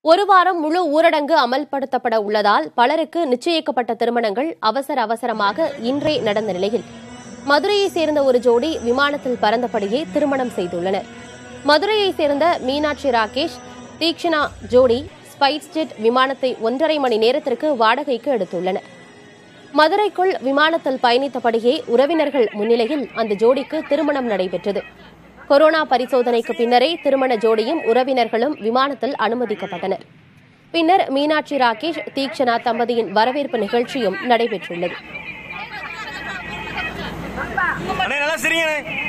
ஒரு வாரம் முழு ஊரடங்கு அமல்படுத்தப்பட உள்ளதால் பலருக்கு நிச்சயிக்கப்பட்ட திருமணங்கள் அவசர அவசரமாக இன்றே நடந்த நிலையில் மதுரையைச் சேர்ந்த ஒரு ஜோடி விமானத்தில் பறந்தபடியே திருமணம் செய்துள்ளனர் மதுரையைச் சேர்ந்த மீனாட்சி ராகேஷ் தீக்ஷனா ஜோடி ஸ்பைஸ் ஜெட் விமானத்தை ஒன்றரை மணி நேரத்திற்கு வாடகைக்கு எடுத்துள்ளனர் மதுரைக்குள் விமானத்தில் பயணித்தபடியே உறவினர்கள் முன்னிலையில் அந்த ஜோடிக்கு திருமணம் நடைபெற்றது கொரோனா பரிசோதனைக்கு பின்னரே திருமண ஜோடியும் உறவினர்களும் விமானத்தில் அனுமதிக்கப்பட்டனர் பின்னர் மீனாட்சி ராகேஷ் தீக்ஷனா தம்பதியின் வரவேற்பு நிகழ்ச்சியும் நடைபெற்றுள்ளது அண்ணே நல்லா சிரிங்கண்ணே